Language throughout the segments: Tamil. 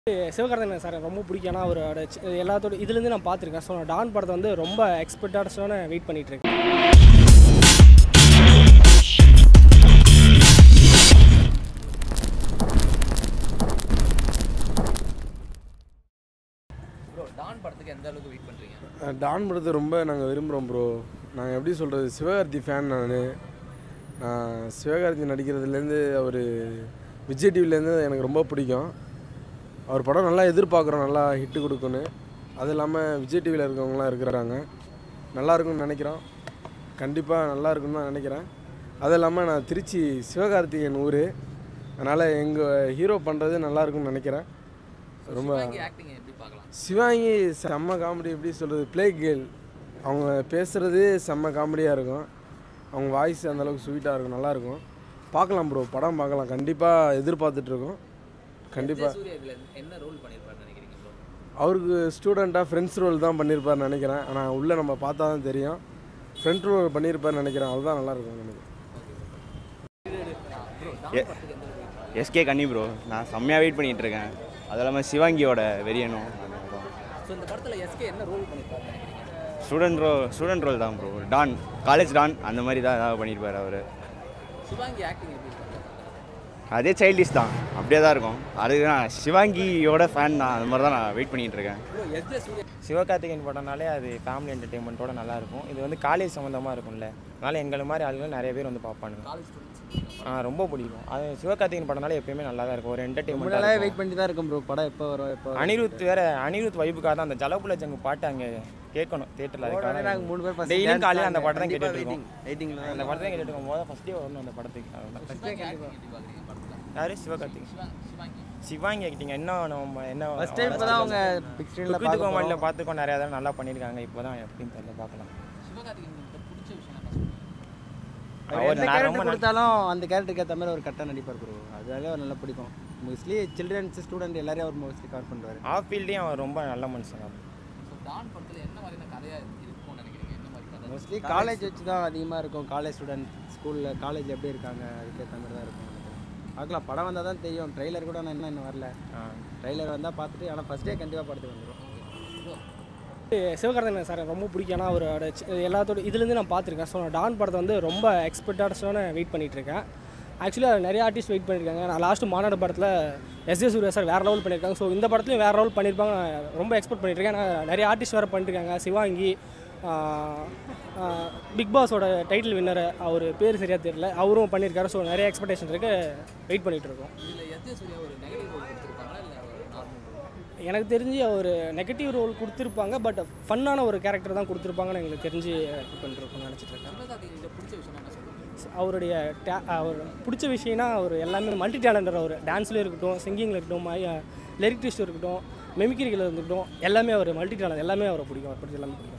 சிவகார்த்திகேயன் சார் ரொம்ப பிடிக்கும் ஏன்னா அவரோட சி- எல்லாத்தோட இதுலேருந்து நான் பார்த்துருக்கேன் ஸோ நான் டான் படத்தை வந்து ரொம்ப எக்ஸ்பெக்டேஷனோட வெயிட் பண்ணிட்டு இருக்கேன் ப்ரோ டான் படத்துக்கு எந்த அளவுக்கு வெயிட் பண்ணுறீங்க டான் படத்தை ரொம்ப நாங்கள் விரும்புகிறோம் ப்ரோ நாங்கள் எப்படி சொல்கிறது சிவகார்த்தி ஃபேன் நான் நான் சிவகார்த்தி நடிக்கிறதுலேருந்து அவர் விஜய் டிவிலேருந்து எனக்கு ரொம்ப பிடிக்கும் அவர் படம் நல்லா எதிர்பார்க்குறோம் நல்லா ஹிட்டு கொடுக்குன்னு அது இல்லாமல் விஜய் டிவியில் இருக்கவங்களாம் இருக்கிறாங்க நல்லா இருக்கும்னு நினைக்கிறோம் கண்டிப்பாக நல்லா இருக்கும்னு தான் நினைக்கிறேன் அது இல்லாமல் நான் திருச்சி சிவகார்த்திகேயன் ஊர் அதனால் எங்கள் ஹீரோ பண்ணுறது நல்லா இருக்கும்னு நினைக்கிறேன் ரொம்ப ஆக்டிங் எப்படி பார்க்கலாம் சிவாங்கி செம்ம காமெடி எப்படி சொல்கிறது ப்ளே கேர்ள் அவங்க பேசுகிறது செம்ம காமெடியாக இருக்கும் அவங்க வாய்ஸ் அந்தளவுக்கு ஸ்வீட்டாக இருக்கும் நல்லாயிருக்கும் பார்க்கலாம் ப்ரோ படம் பார்க்கலாம் கண்டிப்பாக எதிர்பார்த்துட்ருக்கோம் கண்டிப்பாக சூர்யா இதில் என்ன ரோல் பண்ணியிருப்பாருன்னு நினைக்கிறீங்க ப்ரோ அவருக்கு ஸ்டூடெண்ட்டாக ஃப்ரெண்ட்ஸ் ரோல் தான் பண்ணியிருப்பார்னு நினைக்கிறேன் ஆனால் உள்ளே நம்ம பார்த்தா தான் தெரியும் ஃப்ரெண்ட் ரோல் பண்ணியிருப்பார்னு நினைக்கிறேன் அதுதான் நல்லாயிருக்கும் நினைக்கிறேன் எஸ்கே கன்னி ப்ரோ நான் செம்மையாக வெயிட் பண்ணிகிட்டு இருக்கேன் அது இல்லாமல் சிவாங்கியோட வெறியனும் ஸோ இந்த படத்தில் எஸ்கே என்ன ரோல் பண்ணியிருப்பாருன்னு நினைக்கிறீங்க ஸ்டூடெண்ட் ரோ ஸ்டூடெண்ட் ரோல் தான் ப்ரோ டான் காலேஜ் டான் அந்த மாதிரி தான் ஏதாவது பண்ணியிருப்பார் அவர் சிவாங்கி ஆக்டிங் எப்படி இருப்பாரு அதே சைல்டிஷ் தான் அப்படியே தான் இருக்கும் அதுதான் சிவாங்கியோட ஃபேன் தான் அது மாதிரி தான் நான் வெயிட் பண்ணிகிட்டு இருக்கேன் ப்ரோ எஸ்ஜே சூர்யா சிவகார்த்திகேயன் படம்னாலே அது ஃபேமிலி என்டர்டெயின்மெண்ட்டோட நல்லா இருக்கும் இது வந்து காலேஜ் சம்மந்தமாக இருக்கும்ல அதனால எங்களை மாதிரி ஆளுகள் நிறைய பேர் வந்து பார்ப்பானுங்க காலேஜ் ஸ்டூடெண்ட்ஸ் ஆ ரொம்ப பிடிக்கும் அது சிவகார்த்திகேயன் படம்னாலே எப்பயுமே நல்லா தான் இருக்கும் ஒரு ரொம்ப நாளாவே என்டர்டெயின்மெண்ட் வெயிட் பண்ணி தான் இருக்கோம் ப்ரோ படம் எப்போ வரும் எப்போ வரும்? அனிருத் வேற அனிருத் வைப்புக்காக தான் அந்த ஜலபுல ஜங்கு பாட்டு அங்கே கேட்கணும் தேட்டரில் உடனே நாங்கள் மூணு பேர் first டெய்லியும் dance காலையில் தான் அந்த படம் தான் கண்டிப்பா கேட்டுட்டு இருக்கோம் waiting. waiting ல தான் அந்த படத்தை கேட்டுட்டு இருக்கோம் போது ஃபஸ்ட்டே வரணும் அந்த படத்துக்கு அதுதான் சிவாங்கி ஆக்டிங் எப்படி பார்க்குறீங்க படத்தில் யாரு சிவகார்த்திகேயன் சிவாங்கி சிவாங்கி சிவாங்கி ஆக்டிங் என்ன நம்ம என்ன ஃபர்ஸ்ட் டைம் இப்போ தான் அவங்க பிக் ஸ்க்ரீனில் குக்கு பார்க்க கோமாளியில் போகிறோம் பார்த்துக்கோ நிறையா தடவை நல்லா பண்ணியிருக்காங்க இப்போ தான் எப்படின்னு தெரியல பார்க்கலாம் சிவகார்த்திகேயன் கிட்ட பிடிச்ச விஷயம் என்ன சொல்லுங்க அவர் எந்த நான் கேரக்டர் ரொம்ப நல்- கொடுத்தாலும் அந்த கேரக்டருக்கு ஏற்ற மாதிரி ஒரு கரெக்டாக நடிப்பார் ப்ரோ அதனால அவர் நல்லா பிடிக்கும் மோஸ்ட்லி சில்ட்ரன்ஸ் ஸ்டூடெண்ட் எல்லாரையும் அவர் மோஸ்ட்லி கவர் பண்ணுவார் ஆஃப் ஃபீல்டையும் அவர் ரொம்ப நல்ல மனுஷன் தான் ஸோ டான் படத்தில் என்ன மாதிரியான கதையாக இருக்கும்னு நினைக்கிறீங்க என்ன மாதிரி கதை மோஸ்ட்லி காலேஜ் வச்சு தான் அதிகமாக இருக்கும் காலேஜ் ஸ்டூடெண்ட் ஸ்கூலில் காலேஜ் எப்படி இருக்காங்க அதுக்கேற்ற மாதிரி தான் இருக்கும் நினைக்கிறேன். பார்க்கலாம் படம் வந்தால் தான் தெரியும் ட்ரெய்லர் கூட நான் இன்னும் இன்னும் வரல ட்ரெய்லர் வந்தால் பார்த்துட்டு ஆனால் ஃபஸ்ட்டே கண்டிப்பாக படத்துக்கு வந்துடும் சிவகார்த்திகேயன் சார் ரொம்ப பிடிக்கும் ஏன்னா அவரோட சி- எல்லாத்தோட இதுலேருந்து நான் பார்த்துருக்கேன் ஸோ நான் டான் படத்தை வந்து ரொம்ப எக்ஸ்பெக்டேஷனோட வெயிட் பண்ணிட்டு இருக்கேன் ஆக்சுவலாக நிறைய ஆர்டிஸ்ட் வெயிட் பண்ணியிருக்காங்க நான் லாஸ்ட்டு மாநாடு படத்தில் எஸ் ஜே சூர்யா சார் வேறு லெவல் பண்ணியிருக்காங்க ஸோ இந்த படத்துலையும் வேறு லெவல் பண்ணியிருப்பாங்க நான் ரொம்ப எக்ஸ்பெக்ட் பண்ணிட்டு இருக்கேன் ஏன்னா நிறைய ஆர்டிஸ்ட் வேறு பண்ணியிருக்காங்க சிவாங்கி பிக் பாஸோட டைட்டில் வின்னர் அவர் பேர் சரியாக தெரியல அவரும் பண்ணியிருக்காரு ஸோ நிறைய எக்ஸ்பெக்டேஷன் இருக்குது வெயிட் பண்ணிட்டு இருக்கோம் இதில் எஸ்ஜே சூர்யா ஒரு நெகட்டிவ் ரோல் கொடுத்துருப்பாங்களா இல்லை ஒரு நார்மல் ரோல் எனக்கு தெரிஞ்சு அவர் நெகட்டிவ் ரோல் கொடுத்துருப்பாங்க பட் ஃபன்னான ஒரு கேரக்டர் தான் கொடுத்துருப்பாங்கன்னு எங்களுக்கு தெரிஞ்சு இது பண்ணிருக்கோம்னு நினச்சிட்டு இருக்கேன் சிவகார்த்திகேயன் கிட்ட பிடிச்ச விஷயம் என்ன சொல்லுங்க அவருடைய டே அவர் பிடிச்ச விஷயம்னா அவர் எல்லாமே மல்டி டேலண்டர் அவர் டான்ஸ்லேயும் இருக்கட்டும் சிங்கிங்கில் இருக்கட்டும் லிரிக்டிஸ்ட் இருக்கட்டும் மெமிக்ரிகள் இருக்கட்டும் எல்லாமே அவர் மல்டி டேலண்ட் எல்லாமே அவரை பிடிக்கும் அவர் பிடிச்ச எல்லாமே பிடிக்கும்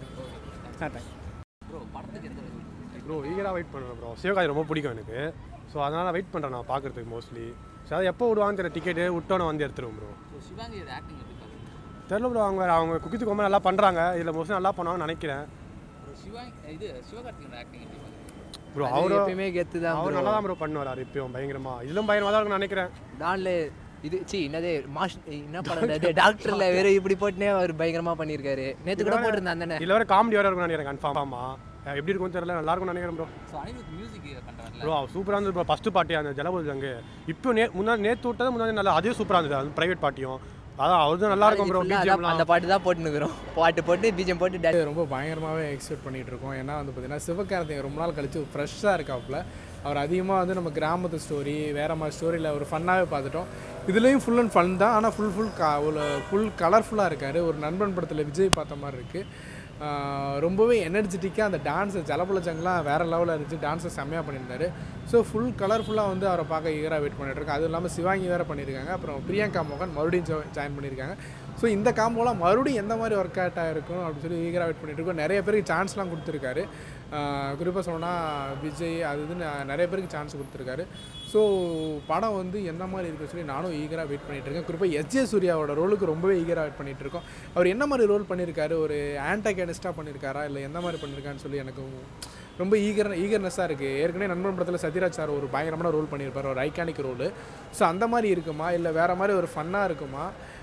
ஆ தேங்க்ஸ் ப்ரோ படத்துக்கு எந்த அளவுக்கு ப்ரோ ஈகராக வெயிட் பண்ணுறேன் ப்ரோ சிவகாதி ரொம்ப பிடிக்கும் எனக்கு ஸோ அதனால் வெயிட் பண்ணுறேன் நான் பார்க்குறதுக்கு மோஸ்ட்லி ஸோ அதை எப்போ விடுவான்னு தெரியல டிக்கெட்டு விட்டோன்னு வந்து எடுத்துருவோம் ப்ரோ ஸோ சிவாங்கியோட ஆக்டிங் எப்படி பார்க்குறீங்க தெரில ப்ரோ அவங்க அவங்க குக்கித்து கொம்ப நல்லா பண்ணுறாங்க இதில் மோஸ்ட்லி நல்லா பண்ணுவாங்கன்னு நினைக்கிறேன் ப்ரோ சிவாங்கி இது சிவகார்த்திகேயன் ஆக்டிங் எப்படி பார்க்குறீங்க ப்ரோ அவரு எப்பயுமே கெத்து தான் அவர் நல்லா தான் ப்ரோ பண்ணுவார் இப்பயும் பயங்கரமாக இதிலும் பயங்கரமாக தான் இருக்கும்னு நினைக்கிறேன் டான்ல இது சி என்னது மாஸ் என்ன படம் அது டாக்டர்ல வேற இப்படி போட்டுனே அவர் பயங்கரமா பண்ணியிருக்காரு நேத்து கூட போட்டிருந்தேன் தானே இதில் வேறு காமெடி வேறு இருக்கும்னு நினைக்கிறேன் கன்ஃபார்மாக எப்படி இருக்கும்னு தெரியல நல்லா இருக்கும்னு நினைக்கிறேன் ப்ரோ ஸோ அனிருத் மியூசிக் பண்ணுறாருல ப்ரோ சூப்பராக இருந்தது ப்ரோ ஃபஸ்ட்டு பார்ட்டி அந்த ஜலபதி அங்கே இப்போ நே முன்னாடி நேற்று விட்டது முன்னாடி நல்லா அதே சூப்பராக இருந்தது அது ப்ரைவேட் பார்ட்டியும் அதான் அவரது நல்லா இருக்கும் ப்ரோ Full ஆ அதான் பிஜிஎம்லாம் அந்த பாட்டு தான் போட்டுனுக்குறோம் பாட்டு போட்டு பிஜிஎம் போட்டு dance இது ரொம்ப பயங்கரமாகவே எக்ஸ்பெக்ட் பண்ணிகிட்டு இருக்கோம் ஏன்னா வந்து பார்த்தீங்கன்னா சிவகார்த்திகேயன் ரொம்ப நாள் கழிச்சு ஃப்ரெஷ்ஷாக இருக்காப்புல அவர் அதிகமாக வந்து நம்ம கிராமத்து ஸ்டோரி வேறு மாதிரி ஸ்டோரியில் ஒரு ஃபன்னாகவே பார்த்துட்டோம் இதுலேயும் ஃபுல் அண்ட் ஃபன் தான் ஆனால் ஃபுல் ஃபுல் க ஒரு ஃபுல் கலர்ஃபுல்லாக இருக்கார் ஒரு நண்பன் படத்தில் விஜய் பார்த்த மாதிரி இருக்குது ரொம்பவே எனர்ஜெட்டிக்காக அந்த டான்ஸு ஜலபுலஜங்கெலாம் வேறு லெவலில் இருந்துச்சு டான்ஸை செம்மையாக பண்ணியிருந்தாரு ஸோ ஃபுல் கலர்ஃபுல்லாக வந்து அவரை பார்க்க ஈகராக வெயிட் பண்ணிட்டு இருக்கோம் அதுவும் இல்லாமல் சிவாங்கி வேறு பண்ணியிருக்காங்க அப்புறம் பிரியங்கா மோகன் மறுபடியும் ஜாயின் பண்ணியிருக்காங்க ஸோ இந்த காம்போலாம் மறுபடியும் எந்த மாதிரி ஒர்க் அவுட் ஆகிருக்கும் அப்படின்னு சொல்லி ஈகராக வெயிட் பண்ணிட்டு இருக்கோம் நிறைய பேருக்கு சான்ஸ்லாம் கொடுத்துருக்காரு குறிப்பாக சொன்னால் விஜய் அது இதுன்னு நிறைய பேருக்கு சான்ஸ் கொடுத்துருக்காரு ஸோ படம் வந்து எந்த மாதிரி இருக்குன்னு சொல்லி நானும் ஈகராக வெயிட் பண்ணிட்டு இருக்கேன் குறிப்பாக எஸ்ஜே சூர்யாவோட ரோலுக்கு ரொம்பவே ஈகராக வெயிட் பண்ணிட்டு இருக்கோம் அவர் என்ன மாதிரி ரோல் பண்ணியிருக்காரு ஒரு ஆன்டகனிஸ்டாக பண்ணியிருக்காரா இல்லை எந்த மாதிரி பண்ணியிருக்கான்னு சொல்லி எனக்கு ரொம்ப ஈகர் ஈகர்னஸாக இருக்குது ஏற்கனவே நண்பன் படத்தில் சத்யராஜ் சார் ஒரு பயங்கரமான ரோல் பண்ணியிருப்பார் ஒரு ஐகானிக் ரோல் ஸோ அந்த மாதிரி இருக்குமா இல்லை வேறு மாதிரி ஒரு ஃபன்னாக இருக்குமா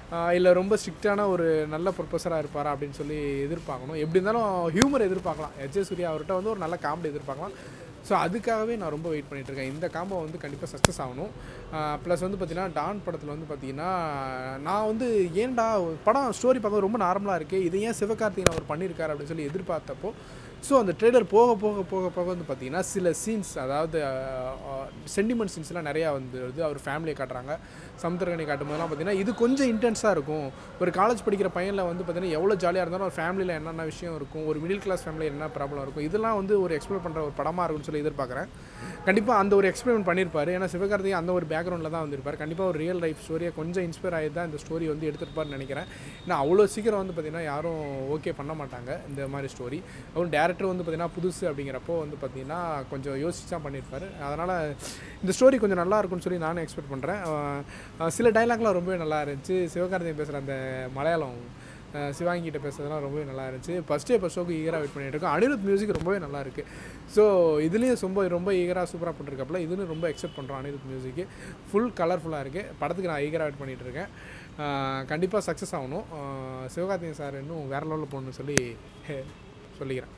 இல்லை ரொம்ப ஸ்ட்ரிக்டான ஒரு நல்ல ப்ரொஃபஸராக இருப்பாரா அப்படின்னு சொல்லி எதிர்பார்க்கணும் எப்படி இருந்தாலும் ஹியூமர் எதிர்பார்க்கலாம் எச் சூர்யா அவர்கிட்ட வந்து ஒரு நல்ல காமெடி எதிர்பார்க்கலாம் ஸோ அதுக்காகவே நான் ரொம்ப வெயிட் பண்ணிட்டு இருக்கேன் இந்த காம்போ வந்து கண்டிப்பாக சக்ஸஸ் ஆகணும் ப்ளஸ் வந்து பார்த்தீங்கன்னா டான் படத்தில் வந்து பார்த்தீங்கன்னா நான் வந்து ஏன்டா படம் ஸ்டோரி பார்க்க ரொம்ப நார்மலாக இருக்குது இது ஏன் சிவகார்த்திகேயன் அவர் பண்ணியிருக்காரு அப்படின்னு சொல்லி எதிர்பார்த்தப்போ ஸோ அந்த ட்ரெய்லர் போக போக போக போக வந்து பார்த்தீங்கன்னா சில சீன்ஸ் அதாவது சென்டிமெண்ட் சீன்ஸ்லாம் நிறையா வந்துடுது அவர் ஃபேமிலியை காட்டுறாங்க சமுத்திரகனி காட்டும் போதெல்லாம் பார்த்தீங்கன்னா இது கொஞ்சம் இன்டென்ஸாக இருக்கும் ஒரு காலேஜ் படிக்கிற பையனில் வந்து பார்த்தீங்கன்னா எவ்வளோ ஜாலியாக இருந்தாலும் ஒரு ஃபேமிலியில் என்னென்ன விஷயம் இருக்கும் ஒரு மிடில் கிளாஸ் ஃபேமிலியில் என்ன ப்ராப்ளம் இருக்கும் இதெல்லாம் வந்து ஒரு எக்ஸ்பிளைன் பண்ணுற ஒரு படமாக இருக்கும்னு சொல்லி எதிர்பார்க்குறேன் கண்டிப்பாக அந்த ஒரு எக்ஸ்பிளைன் பண்ணியிருப்பார் ஏன்னா சிவகார்த்திகேயன் அந்த ஒரு பேக்ரவுண்டில் தான் வந்திருப்பார் கண்டிப்பாக ஒரு ரியல் லைஃப் ஸ்டோரியை கொஞ்சம் இன்ஸ்பயர் ஆகி தான் இந்த ஸ்டோரி வந்து எடுத்திருப்பார்னு நினைக்கிறேன் ஏன்னா அவ்வளோ சீக்கிரம் வந்து பார்த்திங்கன்னா யாரும் ஓகே பண்ண மாட்டாங்க இந்த மாதிரி ஸ்டோரி அவரும் டேரக்டர் வந்து பார்த்திங்கன்னா புதுசு அப்படிங்கிறப்போ வந்து பார்த்திங்கன்னா கொஞ்சம் யோசிச்சு தான் பண்ணியிருப்பார் அதனால் இந்த ஸ்டோரி கொஞ்சம் நல்லா இருக்கும்னு சொல்லி நானும் எக்ஸ்பெக்ட் பண்ணுறேன் சில டைலாக்லாம் ரொம்பவே நல்லா இருந்துச்சு சிவகார்த்திகேயன் பேசுகிற அந்த மலையாளம் அஹ் சிவாங்கி கிட்ட பேசுறதுலாம் ரொம்பவே நல்லா இருந்துச்சு ஃபஸ்ட்டே இப்போ ஷோக்கு ஈகராக வெயிட் பண்ணிட்டு இருக்கோம் அனிருத் மியூசிக் ரொம்பவே நல்லா இருக்கு ஸோ இதுலேயும் ரொம்ப ரொம்ப ஈகராக சூப்பராக பண்ணிருக்காப்புல இதுன்னு ரொம்ப எக்ஸெப்ட் பண்ணுறோம் அனிருத் மியூசிக்கு ஃபுல் கலர்ஃபுல்லாக இருக்குது படத்துக்கு நான் ஈகராக வெயிட் பண்ணிட்டு இருக்கேன் கண்டிப்பாக சக்ஸஸ் ஆகணும் அஹ் சிவகார்த்திகேயன் சார் இன்னும் வேற லெவலில் போகணும்னு சொல்லி சொல்லிக்கிறேன்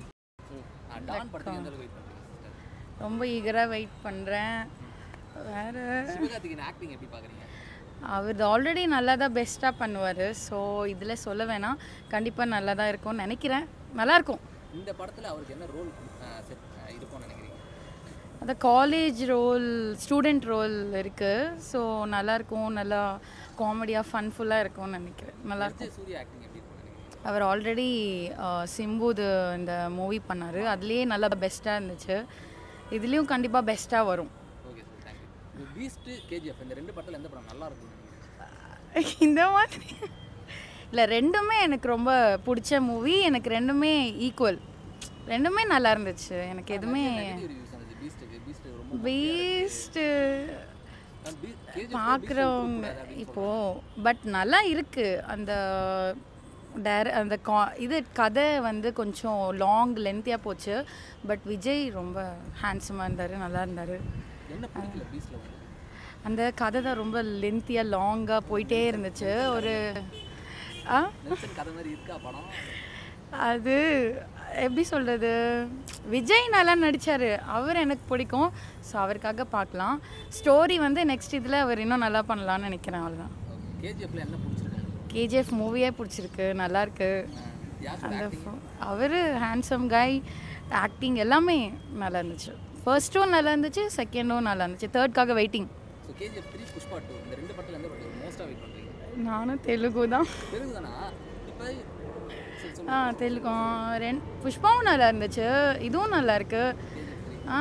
டான் படத்துக்கு எந்த அளவுக்கு வெயிட் பண்ணுறீங்க sister? ரொம்ப ஈகராக வெயிட் பண்ணுறேன் வேறு சிவகார்த்திகேயன் ஆக்டிங் எப்படி பார்க்குறீங்க அவர் ஆல்ரெடி நல்லா தான் பெஸ்ட்டாக பண்ணுவார் ஸோ இதில் சொல்ல வேணாம் கண்டிப்பாக நல்லா தான் இருக்கும்னு நினைக்கிறேன் நல்லாயிருக்கும் இந்த படத்தில் அவருக்கு என்ன ரோல் செட் இருக்கும்னு நினைக்கிறீங்க அந்த காலேஜ் ரோல் ஸ்டூடெண்ட் ரோல் இருக்குது ஸோ நல்லாயிருக்கும் நல்லா காமெடியாக ஃபன்ஃபுல்லாக இருக்கும்னு நினைக்கிறேன் நல்லாயிருக்கும் விஜய் சூர்யா ஆக்டிங் எப்படி இருக்கும்னு நினைக்கிறீங்க அவர் ஆல்ரெடி சிம்புது இந்த மூவி பண்ணார் அதுலேயே நல்லா பெஸ்ட்டாக இருந்துச்சு இதுலேயும் கண்டிப்பாக பெஸ்ட்டாக வரும் okay sir thank you Beast KGF இந்த ரெண்டு படத்தில் எந்த படம் நல்லா இருக்கும்னு நினைக்கிறீங்க இந்த மாதிரி இல்லை ரெண்டுமே எனக்கு ரொம்ப பிடிச்ச மூவி எனக்கு ரெண்டுமே ஈக்குவல் ரெண்டுமே நல்லா இருந்துச்சு எனக்கு எதுவுமே ரிவ்யூஸ் அந்த பீஸ்ட்டுக்கு பீஸ்ட்டு ரொம்ப பீஸ்ட்டு கேஜிஎஃப் பார்க்குறவங்க இப்போது பட் நல்லா இருக்குது அந்த டேர அந்த கா இது கதை வந்து கொஞ்சம் லாங் லென்த்தியாக போச்சு பட் விஜய் ரொம்ப ஹேண்ட்ஸமாக இருந்தார் நல்லா இருந்தார் என்ன பிடிக்கல பீஸ்ட்டில் உங்களுக்கு அந்த கதை தான் ரொம்ப லென்த்தியாக லாங்காக போயிட்டே இருந்துச்சு ஒரு ஆ நெல்சன் கதை மாதிரி இருக்கா படம் அது எப்படி சொல்கிறது விஜய் நல்லா நடித்தார் அவர் எனக்கு பிடிக்கும் ஸோ அவருக்காக பார்க்கலாம் ஸ்டோரி வந்து நெக்ஸ்ட் இதில் அவர் இன்னும் நல்லா பண்ணலாம்னு நினைக்கிறேன் அவ்வளோதான் ஓகே கேஜிஎஃப்ல என்ன பிடிச்சிருக்கு கேஜிஎஃப் மூவியே பிடிச்சிருக்கு நல்லா இருக்கு யார் அந்த அவர் ஹேண்ட்ஸம் காய் ஆக்டிங் எல்லாமே நல்லா இருந்துச்சு ஃபர்ஸ்ட்டும் நல்லா இருந்துச்சு செகண்டும் நல்லா இருந்துச்சு தேர்ட்காக waiting so KGF three Pushpa two இந்த ரெண்டு படத்தில் எந்த படத்தில் மோஸ்ட்டாக வெயிட் பண்ணுறீங்க நானும் தெலுங்கு தான் தெலுங்கு தானா இப்போ சரி ஆ தெலுங்கும் ரெண் புஷ்பாவும் நல்லா இருந்துச்சு இதுவும் நல்லா இருக்கு ஆ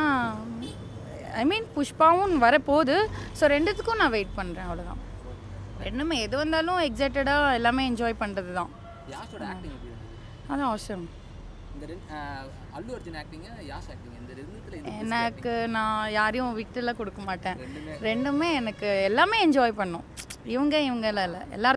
ஐ மீன் புஷ்பாவும் வரப்போகுது ஸோ ரெண்டுத்துக்கும் நான் வெயிட் பண்ணுறேன் அவ்வளோதான் ரெண்டுமே எது வந்தாலும் எக்ஸைட்டடாக எல்லாமே என்ஜாய் பண்ணுறது தான் யாஷோட ஆக்டிங் எப்படி இருந்தது அதான் அவசியம் இந்த ரெண்டு அல்லு அர்ஜுன் ஆக்டிங்கு யாஷ் ஆக்டிங் இந்த ரெண்டுத்தில் எனக்கு நான் யாரையும் விட்டுலாம் கொடுக்க மாட்டேன் ரெண்டுமே எனக்கு எல்லாமே என்ஜாய் பண்ணோம் இவங்க இவங்கலாம் இல்லை எல்லாரும்